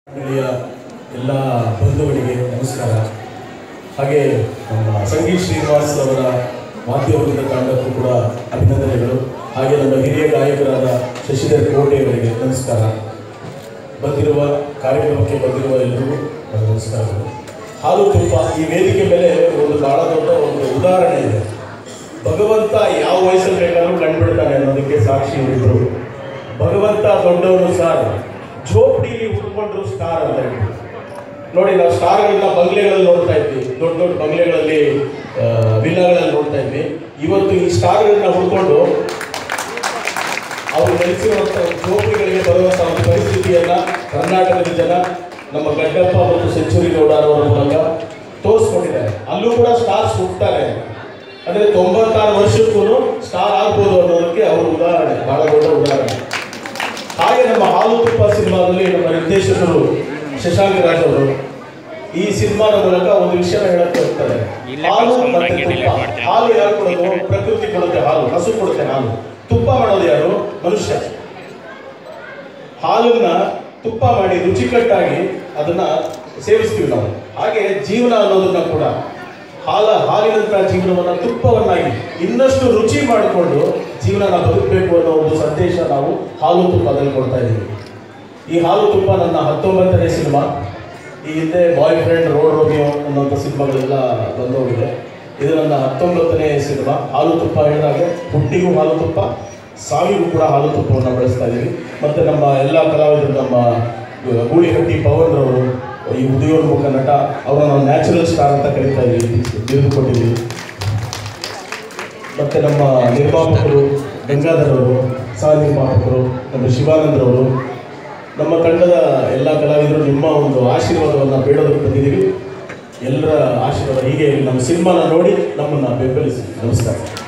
ಮಂಡಳಿಯ ಎಲ್ಲ ಬಂಧುಗಳಿಗೆ ನಮಸ್ಕಾರ ಹಾಗೆ ನಮ್ಮ ಸಂಗೀತ್ ಶ್ರೀನಿವಾಸ್ ಅವರ ವಾದ್ಯವೃಂದ ತಂಡಕ್ಕೂ ಕೂಡ ಅಭಿನಂದನೆಗಳು ಹಾಗೆ ನಮ್ಮ ಹಿರಿಯ ಗಾಯಕರಾದ ಶಶಿಧರ್ ಕೋಟೆ ಅವರಿಗೆ ನಮಸ್ಕಾರ ಬಂದಿರುವ ಕಾರ್ಯಕ್ರಮಕ್ಕೆ ಬಂದಿರುವ ಎಲ್ಲರಿಗೂ ನನ್ನ ನಮಸ್ಕಾರಗಳು ಹಾಲು ತುಪ್ಪ ಈ ವೇದಿಕೆ ಮೇಲೆ ಒಂದು ಬಹಳ ದೊಡ್ಡ ಒಂದು ಉದಾಹರಣೆ ಇದೆ ಭಗವಂತ ಯಾವ ವಯಸ್ಸಲ್ಲಿ ಬೇಕಾದ್ರೂ ಕಂಡುಬಿಡ್ತಾನೆ ಅನ್ನೋದಕ್ಕೆ ಸಾಕ್ಷಿ ಇವರಿಬ್ಬರು ಭಗವಂತ ದೊಡ್ಡವನು ಸಾರ್ ಜೋಪಡಿಲಿ ಉಟ್ಕೊಂಡ್ರು ಸ್ಟಾರ್ ಅಂತ ಹೇಳಿ ನೋಡಿ ನಾವು ಸ್ಟಾರ್ಗಳನ್ನ ಬಂಗ್ಲೆಗಳಲ್ಲಿ ನೋಡ್ತಾ ಇದ್ವಿ ದೊಡ್ಡ ದೊಡ್ಡ ಬಂಗ್ಲೆಗಳಲ್ಲಿ ಆ, ವಿಲ್ಲಾಗಳಲ್ಲಿ ನೋಡ್ತಾ ಇದ್ವಿ ಇವತ್ತು ಈ ಸ್ಟಾರ್ಗಳನ್ನ ಹುಡ್ಕೊಂಡು ಅವರು ನೆಲೆಸಿರುವಂಥ ಜೋಪಡಿಗಳಿಗೆ ಬರುವಂಥ ಒಂದು ಪರಿಸ್ಥಿತಿಯನ್ನ ಕರ್ನಾಟಕದ ಜನ ನಮ್ಮ ಗಡ್ಡಪ್ಪ ಮತ್ತು ಸೆಂಚುರಿ ಗೌಡರವರ ಮೂಲಕ ತೋರಿಸ್ಕೊಂಡಿದ್ದಾರೆ ಅಲ್ಲೂ ಕೂಡ ಸ್ಟಾರ್ಸ್ ಹುಡ್ತಾರೆ ಅಂದ್ರೆ ತೊಂಬತ್ತಾರು ವರ್ಷಕ್ಕೂ ಸ್ಟಾರ್ ಆಗ್ಬೋದು ಅನ್ನೋದಕ್ಕೆ ಅವರ ಉದಾಹರಣೆ ಬಹಳ ದೊಡ್ಡ ಉದಾಹರಣೆ ಹಾಗೆ ನಮ್ಮ ಹಾಲು ತುಪ್ಪ ಸಿನಿಮಾದಲ್ಲಿ ನಮ್ಮ ನಿರ್ದೇಶಕರು ಶಶಾಂಕ್ ರಾಜ್ ಅವರು ಈ ಸಿನಿಮಾದ ಮೂಲಕ ಒಂದು ವಿಷಯ ಹೇಳಕ್ಕೆ ಹೋಗ್ತಾರೆ ಇಲ್ಲೇ ಹಾಲು ಕಳ್ಸ್ಕೊಂಡ್ ಮತ್ತೆ ಹಂಗೆ delete ತುಪ್ಪ ಮಾಡ್ತೀರಾ? ಹಾಲು ಯಾರು ಕೊಡೋದು ಪ್ರಕೃತಿ ಕೊಡುತ್ತೆ ಹಾಲು ಹಸು ಕೊಡುತ್ತೆ ಹಾಲು ತುಪ್ಪ ಮಾಡೋದು ಯಾರು ಮನುಷ್ಯ ಹಾಲನ್ನ ತುಪ್ಪ ಮಾಡಿ ರುಚಿಕಟ್ಟಾಗಿ ಅದನ್ನ ಸೇವಿಸ್ತೀವಿ ನಾವು ಹಾಗೆ ಜೀವನ ಅನ್ನೋದನ್ನ ಕೂಡ ಹಾಲ ಹಾಲಿನಂತಹ ಜೀವನವನ್ನ ತುಪ್ಪವನ್ನಾಗಿ ಇನ್ನಷ್ಟು ರುಚಿ ಮಾಡಿಕೊಂಡು ಜೀವನನ ಬದುಕಬೇಕು ಅನ್ನೋ ಒಂದು ಸಂದೇಶ ನಾವು ಹಾಲು ತುಪ್ಪದಲ್ಲಿ ಕೊಡ್ತಾ ಇದ್ದೀವಿ ಈ ಹಾಲು ತುಪ್ಪ ನನ್ನ ಹತ್ತೊಂಬತ್ತನೇ ಸಿನಿಮಾ ಈ ಹಿಂದೆ ಬಾಯ್ ಫ್ರೆಂಡ್ ರೋಡ್ ರೋಮಿಯೋ ಅನ್ನೋಂಥ ಸಿನಿಮಾಗಳೆಲ್ಲ ಬಂದೋಗಿದೆ ಇದು ನನ್ನ ಹತ್ತೊಂಬತ್ತನೇ ಸಿನಿಮಾ ಹಾಲು ತುಪ್ಪ ಹೇಳಿದಾಗೆ ಹುಟ್ಟಿಗೂ ಹಾಲು ತುಪ್ಪ ಸಾವಿಗೂ ಕೂಡ ಹಾಲು ತುಪ್ಪವನ್ನು ಬಳಸ್ತಾ ಇದ್ದೀವಿ ಮತ್ತು ನಮ್ಮ ಎಲ್ಲ ಕಲಾವಿದರು ನಮ್ಮ ಗೂಳಿಹಟ್ಟಿ ಪವನ್ ರವರು ಈ ಉದಯೋನ್ಮುಖ ನಟ ಅವರನ್ನು ನಾವು ನ್ಯಾಚುರಲ್ ಸ್ಟಾರ್ ಅಂತ ಕರೀತಾ ಇದ್ದೀವಿ ಬಿರುದು ಕೊಟ್ಟಿದ್ದೀವಿ ಮತ್ತು ನಮ್ಮ ನಿರ್ಮಾಪಕರು ಗಂಗಾಧರ್ ಅವರು ಸಹ ನಿರ್ಮಾಪಕರು ನಮ್ಮ ಶಿವಾನಂದ್ರವರು ನಮ್ಮ ತಂಡದ ಎಲ್ಲ ಕಲಾವಿದರು ನಿಮ್ಮ ಒಂದು ಆಶೀರ್ವಾದವನ್ನು ಬೇಡೋದಕ್ಕೆ ಬಂದಿದ್ದೀವಿ ಎಲ್ಲರ ಆಶೀರ್ವಾದ ಹೀಗೆ ಇರಲಿ. ನಮ್ಮ ಸಿನಿಮಾನ ನೋಡಿ ನಮ್ಮನ್ನು ಬೆಂಬಲಿಸಿ ನಮಸ್ಕಾರ